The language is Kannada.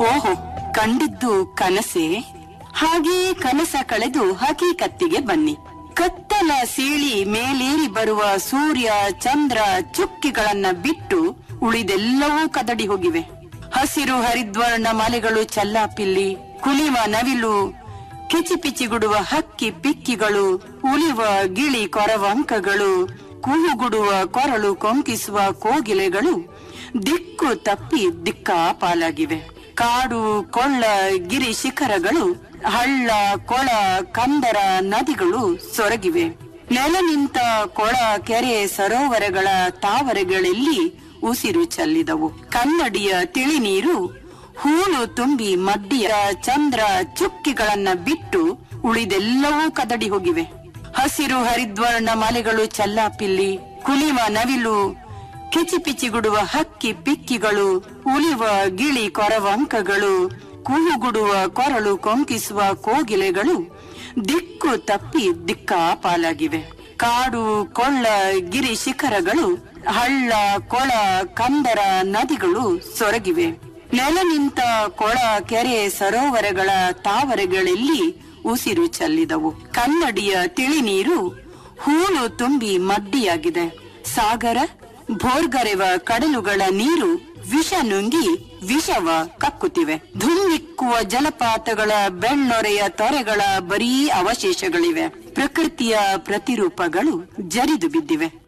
ಓಹೋ ಕಂಡಿದ್ದು ಕನಸೆ ಹಾಗೆಯೇ ಕನಸ ಕಳೆದು ಹಕೀಕತ್ತಿಗೆ ಬನ್ನಿ ಕತ್ತಲ ಸೀಳಿ ಮೇಲೇರಿ ಬರುವ ಸೂರ್ಯ ಚಂದ್ರ ಚುಕ್ಕಿಗಳನ್ನ ಬಿಟ್ಟು ಉಳಿದೆಲ್ಲವೂ ಕದಡಿ ಹೋಗಿವೆ ಹಸಿರು ಹರಿದ್ವರ್ಣ ಮಲೆಗಳು ಚಲ್ಲಾಪಿಲ್ಲಿ ಕುಲಿವ ನವಿಲು ಕಿಚಿಪಿಚಿಗುಡುವ ಹಕ್ಕಿ ಪಿಕ್ಕಿಗಳು ಉಳಿವ ಗಿಳಿ ಕೊರವಂಕಗಳು ಕೂಗುಡುವ ಕೊರಳು ಕೊಂಕಿಸುವ ಕೋಗಿಲೆಗಳು ದಿಕ್ಕು ತಪ್ಪಿ ದಿಕ್ಕಾಪಾಲಾಗಿವೆ ಕಾಡು ಕೊಳ್ಳ ಗಿರಿ ಶಿಖರಗಳು ಹಳ್ಳ ಕೊಳ ಕಂದರ ನದಿಗಳು ಸೊರಗಿವೆ ನೆಲ ನಿಂತ ಕೊಳ ಕೆರೆ ಸರೋವರಗಳ ತಾವರೆಗಳಲ್ಲಿ ಉಸಿರು ಚೆಲ್ಲಿದವು ಕನ್ನಡಿಯ ತಿಳಿ ನೀರು ಹೂಳು ತುಂಬಿ ಮಡ್ಡಿಯ ಚಂದ್ರ ಚುಕ್ಕಿಗಳನ್ನ ಬಿಟ್ಟು ಉಳಿದೆಲ್ಲವೂ ಕದಡಿ ಹೋಗಿವೆ ಹಸಿರು ಹರಿದ್ವರ್ಣ ಮಲೆಗಳು ಚಲ್ಲಾಪಿಲ್ಲಿ ಕುಲಿವ ನವಿಲು ಕಿಚಿಪಿಚಿಗುಡುವ ಹಕ್ಕಿ ಪಿಕ್ಕಿಗಳು ಉಳಿವ ಗಿಳಿ ಕೊರವಂಕಗಳು ಕೂಗುಡುವ ಕೊರಳು ಕೊಂಕಿಸುವ ಕೋಗಿಲೆಗಳು ದಿಕ್ಕು ತಪ್ಪಿ ದಿಕ್ಕಾಪಾಲಾಗಿವೆ ಕಾಡು ಕೊಳ್ಳ ಗಿರಿ ಶಿಖರಗಳು ಹಳ್ಳ ಕೊಳ ಕಂದರ ನದಿಗಳು ಸೊರಗಿವೆ ನೆಲ ನಿಂತ ಕೊಳ ಕೆರೆ ಸರೋವರಗಳ ತಾವರೆಗಳಲ್ಲಿ ಉಸಿರು ಚೆಲ್ಲಿದವು ಕನ್ನಡಿಯ ತಿಳಿ ನೀರು ಹೂಳು ತುಂಬಿ ಮಡ್ಡಿಯಾಗಿದೆ ಸಾಗರ ಭೋರ್ಗರೆವ ಕಡಲುಗಳ ನೀರು ವಿಷ ನುಂಗಿ ವಿಷವ ಕಕ್ಕುತ್ತಿವೆ ಧುಮ್ಮಿಕ್ಕುವ ಜಲಪಾತಗಳ ಬೆಳ್ಳೊರೆಯ ತೊರೆಗಳ ಬರೀ ಅವಶೇಷಗಳಿವೆ ಪ್ರಕೃತಿಯ ಪ್ರತಿರೂಪಗಳು ಜರಿದು ಬಿದ್ದಿವೆ